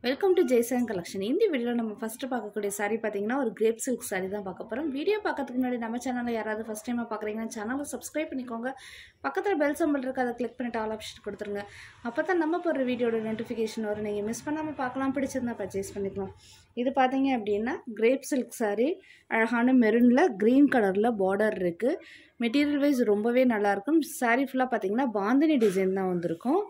welcome to Jaison collection இந்த வீடியோவில் நம்ம ஃபஸ்ட்டு பார்க்கக்கூடிய saree பார்த்தீங்கன்னா ஒரு கிரேப் சில்க் saree தான் பார்க்க போகிறோம் வீடியோ பார்க்கறதுக்கு முன்னாடி நம்ம சேனலில் யாராவது ஃபஸ்ட் டைமாக பார்க்குறீங்கன்னா சேனலை சப்ஸ்கிரைப் பண்ணிக்கோங்க பக்கத்தில் பெல் சம்பல் இருக்குது அதை கிளிக் பண்ணிட்டு ஆல் ஆப்ஷன் கொடுத்துருங்க அப்போ தான் நம்ம போடுற வீடியோட நோட்டிஃபிகேஷன் வரும் நீங்கள் மிஸ் பண்ணாமல் பார்க்கலாம் பிடிச்சிருந்தா பர்ச்சேஸ் பண்ணிக்கலாம் இது பார்த்தீங்க அப்படின்னா கிரேப் சில்க் saree அழகான மெரூனில் க்ரீன் கலரில் பார்டர் இருக்குது மெட்டீரியல் வைஸ் ரொம்பவே நல்லாயிருக்கும் saree ஃபுல்லாக பார்த்தீங்கன்னா பாந்தினி டிசைன் தான் வந்திருக்கும்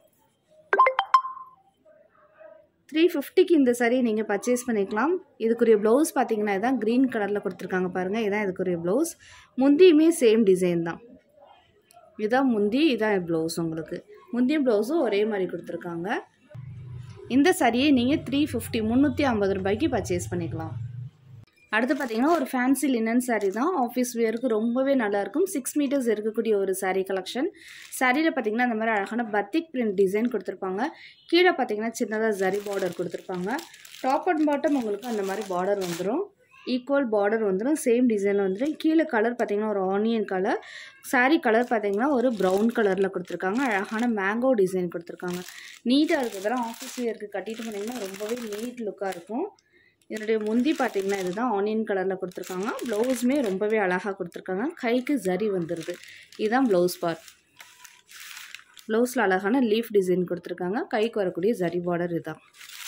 த்ரீ ஃபிஃப்டிக்கு இந்த saree நீங்கள் பர்ச்சேஸ் பண்ணிக்கலாம் இதுக்குரிய ப்ளவுஸ் பார்த்தீங்கன்னா இதான் க்ரீன் கலரில் கொடுத்துருக்காங்க பாருங்கள் இதான் இதுக்குரிய ப்ளவுஸ் முந்தியுமே சேம் டிசைன் தான் இதான் முந்தி இதான் ப்ளவுஸ் உங்களுக்கு முந்தியும் ப்ளவுஸும் ஒரே மாதிரி கொடுத்துருக்காங்க இந்த சரியை நீங்கள் த்ரீ ஃபிஃப்டி முந்நூற்றி ஐம்பது ரூபாய்க்கு பர்ச்சேஸ் பண்ணிக்கலாம் அடுத்து பார்த்தீங்கன்னா ஒரு ஃபேன்சி லினன் saree தான் ஆஃபீஸ் வியருக்கு ரொம்பவே நல்லாயிருக்கும் சிக்ஸ் மீட்டர்ஸ் இருக்கக்கூடிய ஒரு saree கலெக்ஷன் சாரியில் பார்த்தீங்கன்னா இந்த மாதிரி அழகான பத்திக் பிரிண்ட் டிசைன் கொடுத்துருப்பாங்க கீழே பார்த்தீங்கன்னா சின்னதாக ஜரி பார்டர் கொடுத்துருப்பாங்க டாப் அண்ட் பாட்டம் உங்களுக்கு அந்த மாதிரி பார்டர் வந்துடும் ஈக்குவல் பார்டர் வந்துடும் சேம் டிசைனில் வந்துடும் கீழே கலர் பார்த்தீங்கன்னா ஒரு ஆனியன் கலர் saree கலர் பார்த்தீங்கன்னா ஒரு ப்ரௌன் கலரில் கொடுத்துருக்காங்க அழகான மேங்கோ டிசைன் கொடுத்துருக்காங்க நீட்டாக இருக்கிறதெல்லாம் ஆஃபீஸ் வியருக்கு கட்டிட்டு போனீங்கன்னா ரொம்பவே நீட் லுக்காக இருக்கும் இதனுடைய முந்தி பார்த்தீங்கன்னா இதுதான் ஆனியன் கலரில் கொடுத்துருக்காங்க ப்ளவுஸுமே ரொம்பவே அழகாக கொடுத்துருக்காங்க கைக்கு ஜரி வந்துடுது இதுதான் ப்ளவுஸ் பார்ட் ப்ளவுஸில் அழகான லீஃப் டிசைன் கொடுத்துருக்காங்க கைக்கு வரக்கூடிய ஜரி பார்டர் இதுதான்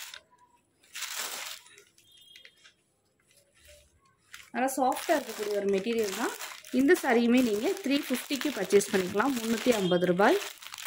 நல்லா சாஃப்டாக இருக்கக்கூடிய ஒரு மெட்டீரியல் தான் இந்த சாரியுமே நீங்கள் த்ரீ ஃபிஃப்டிக்கு பர்ச்சேஸ் பண்ணிக்கலாம் முந்நூற்றி ஐம்பது ரூபாய்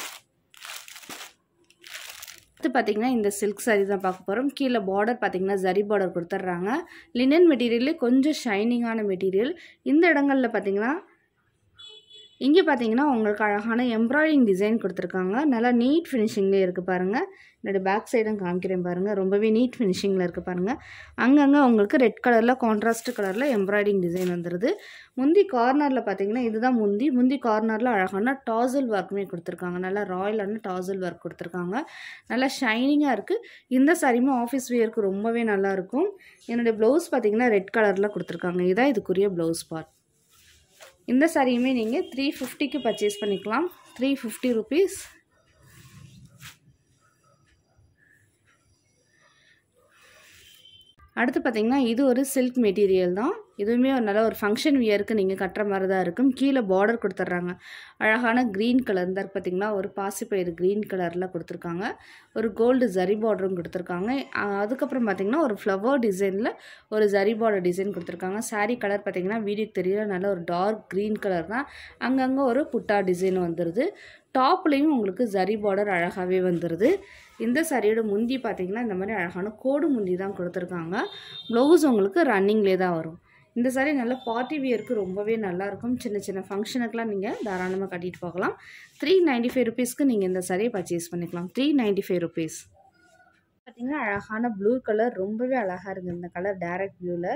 அடுத்து பார்த்தீங்கன்னா இந்த சில்க் saree தான் பார்க்க போகிறோம் கீழே பார்டர் பார்த்தீங்கன்னா ஜரி பார்டர் கொடுத்துட்றாங்க லினன் மெட்டீரியல்லே கொஞ்சம் ஷைனிங்கான மெட்டீரியல் இந்த இடங்களில் பார்த்தீங்கன்னா இங்கே பார்த்தீங்கன்னா உங்களுக்கு அழகான எம்ப்ராய்டிங் டிசைன் கொடுத்துருக்காங்க நல்லா நீட் ஃபினிஷிங்லேயே இருக்குது பாருங்கள் என்னோடய பேக் சைடும் காமிக்கிறேன் பாருங்கள் ரொம்பவே நீட் ஃபினிஷிங்கில் இருக்குது பாருங்கள் அங்கங்கே உங்களுக்கு ரெட் கலரில் கான்ட்ராஸ்ட் கலரில் எம்ப்ராய்டிங் டிசைன் வந்துடுது முந்தி கார்னரில் பார்த்தீங்கன்னா இதுதான் முந்தி முந்தி கார்னரில் அழகான டாசல் ஒர்க்குமே கொடுத்துருக்காங்க நல்லா ராயலான டாசல் ஒர்க் கொடுத்துருக்காங்க நல்லா ஷைனிங்காக இருக்குது இந்த சாரியுமே ஆஃபீஸ் வியருக்கு ரொம்பவே நல்லாயிருக்கும் என்னுடைய ப்ளவுஸ் பார்த்தீங்கன்னா ரெட் கலரில் கொடுத்துருக்காங்க இதான் இதுக்குரிய ப்ளவுஸ் பார்ட் இந்த சாரியுமே நீங்கள் த்ரீ ஃபிஃப்டிக்கு பர்ச்சேஸ் பண்ணிக்கலாம் த்ரீ ஃபிஃப்டி ருபீஸ் அடுத்து பார்த்தீங்கன்னா இது ஒரு சில்க் மெட்டீரியல் தான் இதுவுமே ஒரு நல்ல ஒரு ஃபங்க்ஷன் வியருக்கு நீங்கள் கட்டுற மாதிரி தான் இருக்கும் கீழே பார்டர் கொடுத்துட்றாங்க அழகான க்ரீன் கலர் தான் பார்த்தீங்கன்னா ஒரு பாசிப்பயிறு க்ரீன் கலரில் கொடுத்துருக்காங்க ஒரு கோல்டு ஜரி பார்டரும் கொடுத்துருக்காங்க அஹ் அதுக்கப்புறம் பார்த்தீங்கன்னா ஒரு ஃப்ளவர் டிசைனில் ஒரு ஜரி பார்டர் டிசைன் கொடுத்துருக்காங்க saree கலர் பார்த்தீங்கன்னா வீடியோக்கு தெரியல நல்ல ஒரு டார்க் க்ரீன் கலர் தான் அங்கங்கே ஒரு புட்டா டிசைன் வந்துடுது டாப்லேயும் உங்களுக்கு ஜரி பார்டர் அழகாகவே வந்துடுது இந்த சாரியோட முந்தி பார்த்தீங்கன்னா இந்த மாதிரி அழகான கோடு முந்தி தான் கொடுத்துருக்காங்க ப்ளவுஸ் உங்களுக்கு ரன்னிங்லே தான் வரும் இந்த சாரி நல்ல பார்ட்டி வியருக்கு ரொம்பவே நல்லாயிருக்கும் சின்ன சின்ன ஃபங்க்ஷனுக்குலாம் நீங்கள் தாராளமாக கட்டிட்டு போகலாம் த்ரீ நைன்டி ஃபைவ் ருபீஸ்க்கு நீங்கள் இந்த சாரியை பர்ச்சேஸ் பண்ணிக்கலாம் த்ரீ நைன்டி ஃபைவ் ருபீஸ் பார்த்தீங்கன்னா அழகான ப்ளூ கலர் ரொம்பவே அழகாக இருக்குது இந்த கலர் டேரக்ட் ப்ளூவில்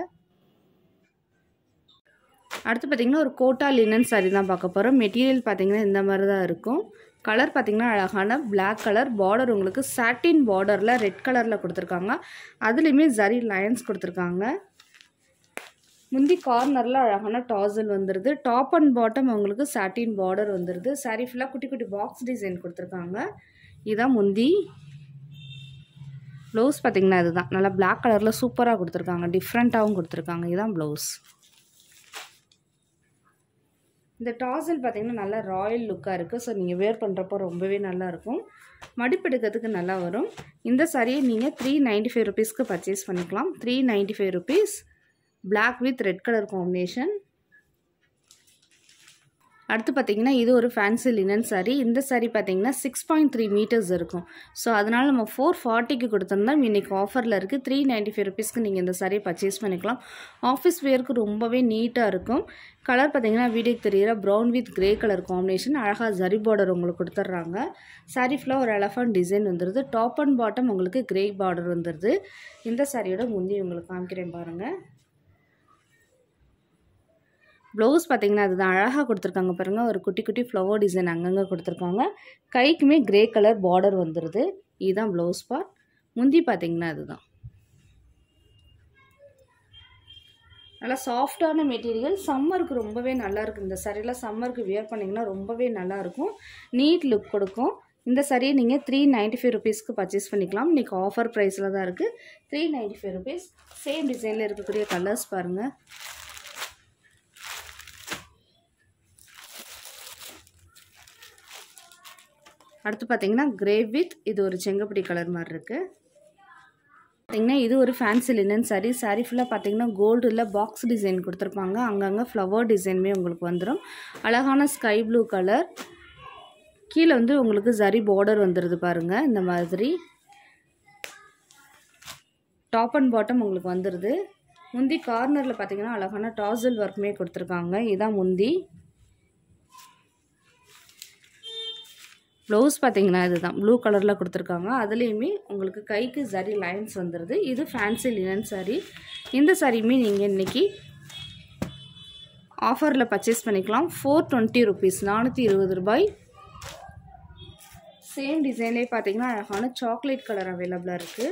அடுத்து பார்த்தீங்கன்னா ஒரு கோட்டா லினன் saree தான் பார்க்க போகிறோம் மெட்டீரியல் பார்த்தீங்கன்னா இந்த மாதிரி தான் இருக்கும் கலர் பார்த்தீங்கன்னா அழகான Black கலர் பார்டர் உங்களுக்கு சாட்டின் பார்டரில் ரெட் கலரில் கொடுத்துருக்காங்க அதுலேயுமே ஜரி லைன்ஸ் கொடுத்துருக்காங்க முந்தி கார்னரில் அழகான டாசல் வந்துடுது டாப் அண்ட் பாட்டம் உங்களுக்கு சாட்டின் பார்டர் வந்துடுது saree ஃபுல்லாக குட்டி குட்டி பாக்ஸ் டிசைன் கொடுத்துருக்காங்க இதான் முந்தி ப்ளவுஸ் பார்த்தீங்கன்னா இதுதான் நல்லா Black கலரில் சூப்பராக கொடுத்துருக்காங்க டிஃப்ரெண்ட்டாகவும் கொடுத்துருக்காங்க இதுதான் ப்ளவுஸ் இந்த டாசல் பார்த்தீங்கன்னா நல்லா ராயல் லுக்காக இருக்குது ஸோ நீங்கள் வேர் பண்ணுறப்போ ரொம்பவே நல்லாயிருக்கும் மடிப்பு எடுக்கிறதுக்கு நல்லா வரும் இந்த சாரியை நீங்கள் த்ரீ நைன்டி ஃபைவ் ருபீஸ்க்கு பர்ச்சேஸ் பண்ணிக்கலாம் three ninety five rupees black with red colour combination அடுத்து பார்த்தீங்கன்னா இது ஒரு ஃபேன்சி லினன் saree இந்த saree பார்த்தீங்கன்னா சிக்ஸ் பாயிண்ட் த்ரீ மீட்டர்ஸ் இருக்கும் ஸோ அதனால் நம்ம ஃபோர் ஃபார்ட்டிக்கு கொடுத்துருந்தோம் இன்றைக்கி ஆஃபரில் இருக்குது த்ரீ நைன்ட்டி ஃபைவ் ருபீஸ்க்கு நீங்கள் இந்த saree பர்ச்சேஸ் பண்ணிக்கலாம் ஆஃபீஸ் வேருக்கு ரொம்பவே நீட்டாக இருக்கும் கலர் பார்த்தீங்கன்னா வீடியோக்கு தெரியிற brown with grey colour combination அழகாக ஜரி பார்டர் உங்களுக்கு கொடுத்துட்றாங்க saree ஃபுல்லாக ஒரு எலஃபண்ட் டிசைன் வந்துடுது டாப் அண்ட் பாட்டம் உங்களுக்கு கிரே பார்டர் வந்துடுது இந்த சாரியோட முந்தி உங்களுக்கு காமிக்கிறேன் பாருங்கள் ப்ளவுஸ் பார்த்தீங்கன்னா அதுதான் அழகாக கொடுத்துருக்காங்க பாருங்கள் ஒரு குட்டி குட்டி ஃப்ளவர் டிசைன் அங்கங்கே கொடுத்துருக்காங்க கைக்குமே கிரே கலர் பார்டர் வந்துடுது இதுதான் ப்ளவுஸ் பார்ட் முந்தி பார்த்தீங்கன்னா அதுதான் நல்லா சாஃப்டான மெட்டீரியல் சம்மருக்கு ரொம்பவே நல்லா இருக்குது இந்த சரியில் சம்மருக்கு வியர் பண்ணிங்கன்னா ரொம்பவே நல்லாயிருக்கும் நீட் லுக் கொடுக்கும் இந்த சரியை நீங்கள் த்ரீ நைன்ட்டி ஃபைவ் ருபீஸ்க்கு பர்ச்சேஸ் பண்ணிக்கலாம் இன்றைக்கி ஆஃபர் ப்ரைஸில் தான் இருக்குது three ninety five rupees same டிசைனில் இருக்கக்கூடிய கலர்ஸ் பாருங்கள் அடுத்து பார்த்தீங்கன்னா கிரே வித் இது ஒரு செங்கப்படி கலர் மாதிரி இருக்குது பார்த்தீங்கன்னா இது ஒரு ஃபேன்சி லினன் சாரீ சாரீ ஃபுல்லாக பார்த்தீங்கன்னா கோல்டில் பாக்ஸ் டிசைன் கொடுத்துருப்பாங்க அங்கங்கே ஃப்ளவர் டிசைனுமே உங்களுக்கு வந்துடும் அழகான ஸ்கை ப்ளூ கலர் கீழே வந்து உங்களுக்கு சரி பார்டர் வந்துடுது பாருங்கள் இந்த மாதிரி டாப் அண்ட் பாட்டம் உங்களுக்கு வந்துடுது முந்தி கார்னரில் பார்த்தீங்கன்னா அழகான டாசல் ஒர்க்குமே கொடுத்துருக்காங்க இதான் முந்தி ப்ளவுஸ் பார்த்தீங்கன்னா இதுதான் ப்ளூ கலரில் கொடுத்துருக்காங்க அதுலேயுமே உங்களுக்கு கைக்கு சரி லைன்ஸ் வந்துடுது இது ஃபேன்சி லினன் சாரீ இந்த சாரியுமே நீங்கள் இன்றைக்கி ஆஃபரில் பர்ச்சேஸ் பண்ணிக்கலாம் ஃபோர் டுவெண்ட்டி ருபீஸ் நானூற்றி இருபது ரூபாய் சேம் டிசைன்லேயே பார்த்தீங்கன்னா அழகான சாக்லேட் கலர் அவைலபிளாக இருக்குது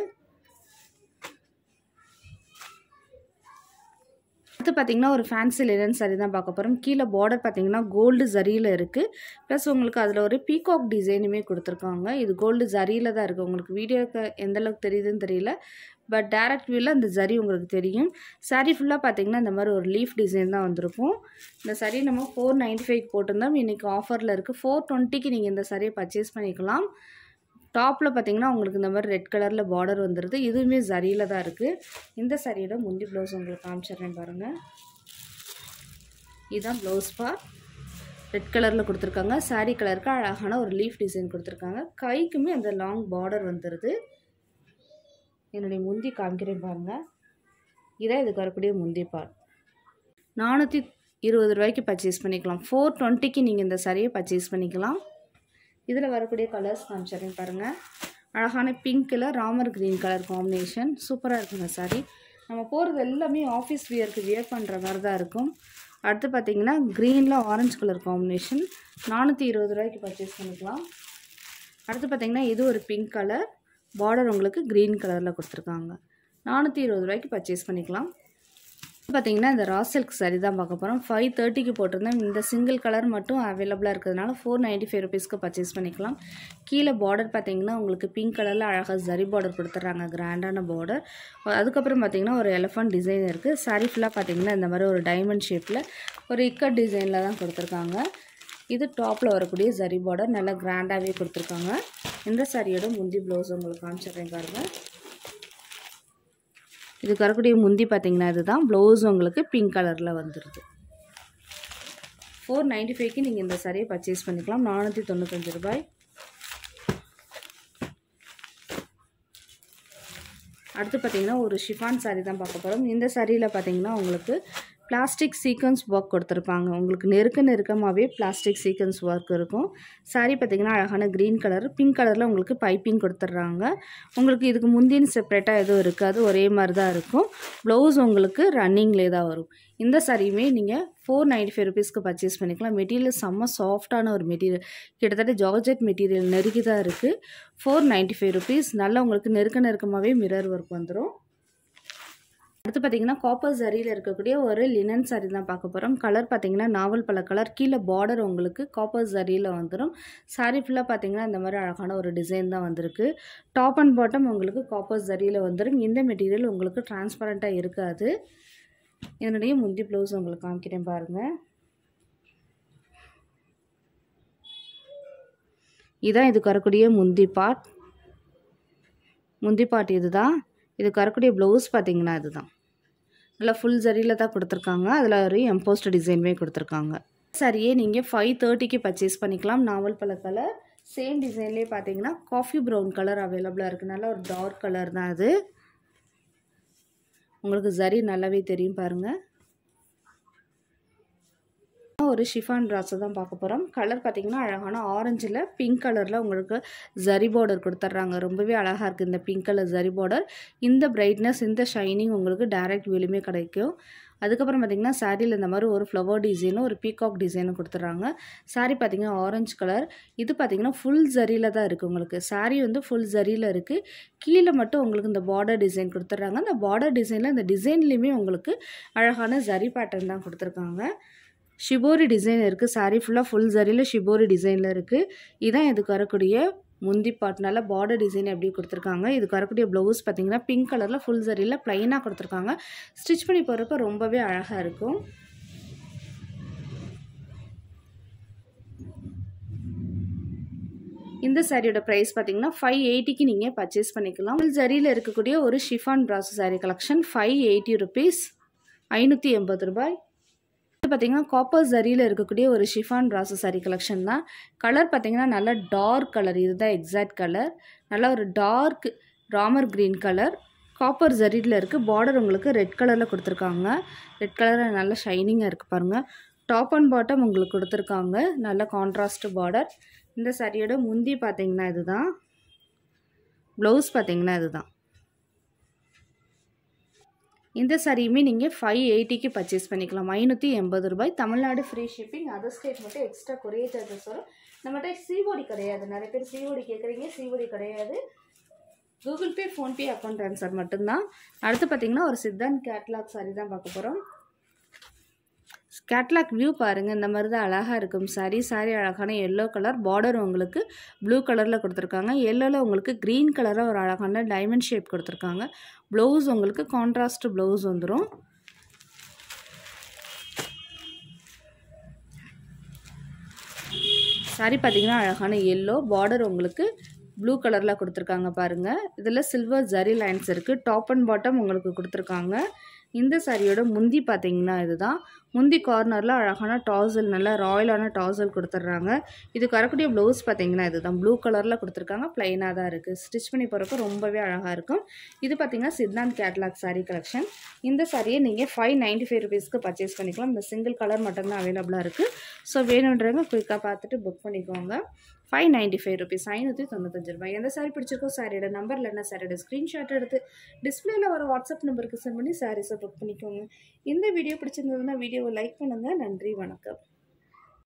அடுத்து பார்த்தீங்கன்னா ஒரு ஃபேன்சி லினன் சரி தான் பார்க்க போகிறோம் கீழே பார்டர் பார்த்தீங்கன்னா கோல்டு ஜரியில் இருக்குது ப்ளஸ் உங்களுக்கு அதில் ஒரு பீகாக் டிசைனுமே கொடுத்துருக்காங்க இது கோல்டு ஜரியில் தான் இருக்குது உங்களுக்கு வீடியோக்கு எந்த அளவுக்கு தெரியுதுன்னு தெரியல பட் டேரக்ட் வியூவில் அந்த ஜரி உங்களுக்கு தெரியும் சாரீ ஃபுல்லாக பார்த்தீங்கன்னா இந்த மாதிரி ஒரு லீஃப் டிசைன் தான் வந்திருக்கும் இந்த சரி நம்ம ஃபோர் நைன்ட்டி ஃபைவ் போட்டிருந்தோம் இன்றைக்கி ஆஃபரில் இருக்குது ஃபோர் டுவெண்ட்டிக்கு நீங்கள் இந்த சரியை பர்ச்சேஸ் பண்ணிக்கலாம் டாப்பில் பார்த்தீங்கன்னா உங்களுக்கு இந்த மாதிரி ரெட் கலரில் பார்டர் வந்துடுது இதுவுமே ஜரியில் தான் இருக்குது இந்த சரியோட முந்தி ப்ளவுஸ் உங்களுக்கு காமிச்சிடுறேன் பாருங்கள் இதுதான் ப்ளவுஸ் பார் ரெட் கலரில் கொடுத்துருக்காங்க சாரீ கலருக்கு அழகான ஒரு லீஃப் டிசைன் கொடுத்துருக்காங்க கைக்குமே அந்த லாங் பார்டர் வந்துடுது என்னுடைய முந்தி காமிக்கிறேன் பாருங்கள் இதான் இதுக்கு வரக்கூடிய முந்தி பார்ட் நானூற்றி இருபது ரூபாய்க்கு பர்ச்சேஸ் பண்ணிக்கலாம் ஃபோர் டுவெண்ட்டிக்கு நீங்கள் இந்த சரியை பர்ச்சேஸ் பண்ணிக்கலாம் இதில் வரக்கூடிய கலர்ஸ் காமிச்சிடுறேன் பாருங்கள் அழகான பிங்க்கில் ராமர் க்ரீன் கலர் காம்பினேஷன் சூப்பராக இருக்குங்க சாரி நம்ம போகிறது எல்லாமே ஆஃபீஸ் வியருக்கு வியர் பண்ணுற மாதிரி தான் இருக்கும் அடுத்து பார்த்தீங்கன்னா க்ரீனில் ஆரஞ்சு கலர் காம்பினேஷன் நானூற்றி இருபது ரூபாய்க்கு பர்ச்சேஸ் பண்ணிக்கலாம் அடுத்து பார்த்தீங்கன்னா இது ஒரு பிங்க் கலர் பார்டர் உங்களுக்கு க்ரீன் கலரில் கொடுத்துருக்காங்க நானூற்றி இருபது ரூபாய்க்கு பர்ச்சேஸ் பண்ணிக்கலாம் பார்த்தீங்கன்னா இந்த ரா சில்க் சரி தான் பார்க்க போகிறோம் ஃபைவ் தேர்ட்டிக்கு போட்டிருந்தேன் இந்த சிங்கிள் கலர் மட்டும் அவைலபிளாக இருக்கிறதுனால ஃபோர் நைன்ட்டி ஃபைவ் ருபீஸ்க்கு பர்ச்சேஸ் பண்ணிக்கலாம் கீழே பார்டர் பார்த்தீங்கன்னா உங்களுக்கு பிங்க் கலரில் அழகாக ஜரி பார்டர் கொடுத்துட்றாங்க கிராண்டான பார்டர் அதுக்கப்புறம் பார்த்தீங்கன்னா ஒரு எலஃபண்ட் டிசைன் இருக்குது சாரீ ஃபுல்லாக பார்த்தீங்கன்னா இந்த மாதிரி ஒரு டைமண்ட் ஷேப்பில் ஒரு இக்கட் டிசைனில் தான் கொடுத்துருக்காங்க இது டாப்பில் வரக்கூடிய ஜரி பார்டர் நல்லா கிராண்டாகவே கொடுத்துருக்காங்க இந்த சாரியோட முந்தி ப்ளவுஸ் உங்களுக்கு காமிச்சிடுறேன் பாருங்கள் இதுக்கு வரக்கூடிய முந்தி பார்த்தீங்கன்னா இதுதான் ப்ளவுஸ் உங்களுக்கு பிங்க் கலரில் வந்துடுது ஃபோர் நைன்ட்டி ஃபைவ்க்கு நீங்கள் இந்த சாரியை பர்ச்சேஸ் பண்ணிக்கலாம் நானூற்றி தொண்ணூத்தஞ்சு ரூபாய் அடுத்து பார்த்தீங்கன்னா ஒரு ஷிஃபான் சாரீ தான் பார்க்க போகிறோம் இந்த சாரியில் பார்த்தீங்கன்னா உங்களுக்கு பிளாஸ்டிக் சீக்வன்ஸ் ஒர்க் கொடுத்துருப்பாங்க உங்களுக்கு நெருக்க நெருக்கமாகவே பிளாஸ்டிக் சீக்வன்ஸ் ஒர்க் இருக்கும் சாரீ பார்த்திங்கன்னா அழகான க்ரீன் கலர் பிங்க் கலரில் உங்களுக்கு பைப்பிங் கொடுத்துட்றாங்க உங்களுக்கு இதுக்கு முந்தின செப்பரேட்டாக எதுவும் இருக்காது ஒரே மாதிரி தான் இருக்கும் ப்ளவுஸ் உங்களுக்கு ரன்னிங்லே தான் வரும் இந்த சாரியுமே நீங்கள் ஃபோர் நைன்ட்டி ஃபைவ் ருபீஸ்க்கு பர்ச்சேஸ் பண்ணிக்கலாம் மெட்டீரியல் செம்ம சாஃப்டான ஒரு மெட்டீரியல் கிட்டத்தட்ட ஜார்ஜெட் மெட்டீரியல் நெருக்கி தான் இருக்குது ஃபோர் நைன்ட்டி ஃபைவ் ருபீஸ் நல்லா உங்களுக்கு நெருக்க நெருக்கமாகவே மிரர் ஒர்க் வந்துடும் அடுத்து பார்த்தீங்கன்னா காப்பர் சரியில் இருக்கக்கூடிய ஒரு லினன் சாரி தான் பார்க்க போகிறோம் கலர் பார்த்தீங்கன்னா நாவல் பல கலர் கீழே பார்டர் உங்களுக்கு காப்பர் சரியில் வந்துடும் சாரி ஃபுல்லாக பார்த்தீங்கன்னா இந்த மாதிரி அழகான ஒரு டிசைன் தான் வந்திருக்கு டாப் அண்ட் பாட்டம் உங்களுக்கு காப்பர் சரியில் வந்துடும் இந்த மெட்டீரியல் உங்களுக்கு டிரான்ஸ்பரண்ட்டாக இருக்காது என்னுடைய முந்தி ப்ளவுஸ் உங்களுக்கு காமிக்கிறேன் பாருங்கள் இதான் இதுக்கு வரக்கூடிய முந்தி பாட் முந்தி பாட் இதுதான் இதுக்கு வரக்கூடிய ப்ளவுஸ் பார்த்தீங்கன்னா இதுதான் நல்லா ஃபுல் சரியில் தான் கொடுத்துருக்காங்க அதில் ஒரு எம்போஸ்ட் டிசைனுமே கொடுத்துருக்காங்க சரியே நீங்கள் ஃபைவ் தேர்ட்டிக்கு பர்ச்சேஸ் பண்ணிக்கலாம் நாவல் பழ கலர் சேம் டிசைன்லேயே பார்த்தீங்கன்னா காஃபி ப்ரௌன் கலர் அவைலபிளாக இருக்குது நல்லா ஒரு டார்க் கலர் தான் அது உங்களுக்கு சரி நல்லாவே தெரியும் பாருங்கள் ஒரு ஷிஃபான் ட்ராஸை தான் பார்க்க போகிறோம் கலர் பார்த்திங்கன்னா அழகான ஆரஞ்சில் பிங்க் கலரில் உங்களுக்கு ஜரி பார்டர் கொடுத்துட்றாங்க ரொம்பவே அழகாக இருக்குது இந்த பிங்க் கலர் ஜரி பார்டர் இந்த பிரைட்னஸ் இந்த ஷைனிங் உங்களுக்கு டைரக்ட் வியூலுமே கிடைக்கும் அதுக்கப்புறம் பார்த்திங்கன்னா சாரியில் இந்த மாதிரி ஒரு ஃப்ளவர் டிசைனும் ஒரு பீகாக் டிசைனும் கொடுத்துட்றாங்க சாரீ பார்த்திங்கன்னா ஆரஞ்சு கலர் இது பார்த்திங்கன்னா ஃபுல் ஜரியில் தான் இருக்குது உங்களுக்கு சாரீ வந்து ஃபுல் ஜரியில் இருக்குது கீழே மட்டும் உங்களுக்கு இந்த பார்டர் டிசைன் கொடுத்துட்றாங்க அந்த பார்டர் டிசைனில் இந்த டிசைன்லேயுமே உங்களுக்கு அழகான ஜரி பேட்டர்ன் தான் கொடுத்துருக்காங்க ஷிபோரி டிசைன் இருக்குது saree ஃபுல்லாக ஃபுல் சரியில் ஷிபோரி டிசைனில் இருக்குது இதான் இதுக்கு வரக்கூடிய முந்தி பாட் நல்ல பார்டர் டிசைன் எப்படி கொடுத்துருக்காங்க இதுக்கு வரக்கூடிய ப்ளவுஸ் பார்த்தீங்கன்னா பிங்க் கலரில் ஃபுல் சரியில் ப்ளைனாக கொடுத்துருக்காங்க ஸ்டிச் பண்ணி போடுறப்ப ரொம்பவே அழகாக இருக்கும் இந்த சாரியோட ப்ரைஸ் பார்த்தீங்கன்னா ஃபைவ் எயிட்டிக்கு நீங்கள் பர்ச்சேஸ் பண்ணிக்கலாம் ஃபுல் சரியில் இருக்கக்கூடிய ஒரு ஷிஃபான் ப்ராஸ் sari collection five eighty rupees ஐநூற்றி எண்பது ரூபாய் இது பார்த்தீங்கன்னா காப்பர் சரியில் இருக்கக்கூடிய ஒரு ஷிஃபான் ப்ராசஸ் சாரீ கலெக்ஷன் தான் கலர் பார்த்தீங்கன்னா நல்ல டார்க் கலர் இதுதான் எக்ஸாக்ட் கலர் நல்ல ஒரு dark Ramar green colour copper ஜரியில் இருக்குது பார்டர் உங்களுக்கு ரெட் கலரில் கொடுத்துருக்காங்க ரெட் கலரில் நல்ல ஷைனிங்காக இருக்குது பாருங்கள் டாப் அண்ட் பாட்டம் உங்களுக்கு கொடுத்துருக்காங்க நல்ல கான்ட்ராஸ்ட் பார்டர் இந்த சாரியோட முந்தி பார்த்தீங்கன்னா இதுதான் ப்ளவுஸ் பார்த்தீங்கன்னா இதுதான் இந்த சாரியுமே நீங்கள் ஃபைவ் எயிட்டிக்கு பர்ச்சேஸ் பண்ணிக்கலாம் ஐநூற்றி எண்பது ரூபாய் Tamil Nadu free shipping other state மட்டும் எக்ஸ்ட்ரா கொரியர் சார்ஜஸ் வரும் நம்மகிட்ட சிஓடி கிடையாது நிறைய பேர் சிஓடி கேட்குறீங்க சிஓடி கிடையாது Google Pay PhonePe account transfer மட்டும்தான் அடுத்து பார்த்தீங்கன்னா ஒரு சித்தாந்த் கேட்லாக் சாரி தான் பார்க்க போகிறோம் கேட்லாக் வியூ பாருங்கள் இந்த மாதிரி தான் அழகாக இருக்கும் சாரி சாரி அழகான எல்லோ கலர் பார்டர் உங்களுக்கு ப்ளூ கலரில் கொடுத்துருக்காங்க எல்லோவில் உங்களுக்கு க்ரீன் கலரில் ஒரு அழகான டைமண்ட் ஷேப் கொடுத்துருக்காங்க ப்ளவுஸ் உங்களுக்கு கான்ட்ராஸ்ட் ப்ளவுஸ் வந்துடும் சாரி பார்த்தீங்கன்னா அழகான எல்லோ பார்டர் உங்களுக்கு ப்ளூ கலரில் கொடுத்துருக்காங்க பாருங்கள் இதில் சில்வர் ஜரி லைன்ஸ் இருக்குது டாப் அண்ட் பாட்டம் உங்களுக்கு கொடுத்துருக்காங்க இந்த சாரியோட முந்தி பார்த்தீங்கன்னா இதுதான் முந்தி கார்னரில் அழகான டாசல் நல்ல ராயலான டாசல் கொடுத்துட்றாங்க இதுக்கு வரக்கூடிய ப்ளவுஸ் பார்த்தீங்கன்னா இதுதான் ப்ளூ கலரில் கொடுத்துருக்காங்க ப்ளைனாக தான் இருக்குது ஸ்டிச் பண்ணி போகிறப்ப ரொம்பவே அழகாக இருக்கும் இது பார்த்தீங்கன்னா சித்தாந்த் கேட்லாக் சாரீ கலெக்ஷன் இந்த சாரியை நீங்கள் ஃபைவ் நைன்ட்டி ஃபைவ் ருபீஸ்க்கு பர்ச்சேஸ் பண்ணிக்கலாம் இந்த சிங்கிள் கலர் மட்டும்தான் அவைலபிளாக இருக்குது ஸோ வேணுன்றவங்க குயிக்காக பார்த்துட்டு புக் பண்ணிக்கோங்க ஃபைவ் நைன்ட்டி ஃபைவ் ருபீஸ் ஐநூற்றி தொண்ணூத்தஞ்சு ரூபாய் எந்த சாரி பிடிச்சிருக்கோ சாரியோட நம்பரில் என்ன சாரியோட ஸ்க்ரீன்ஷாட் எடுத்து டிஸ்பிளேல வர வாட்ஸ்அப் நம்பருக்கு சென்ட் பண்ணி சாரீஸை புக் பண்ணிக்கோங்க இந்த வீடியோ பிடிச்சிருந்ததுன்னா வீடியோவை லைக் பண்ணுங்கள் நன்றி வணக்கம்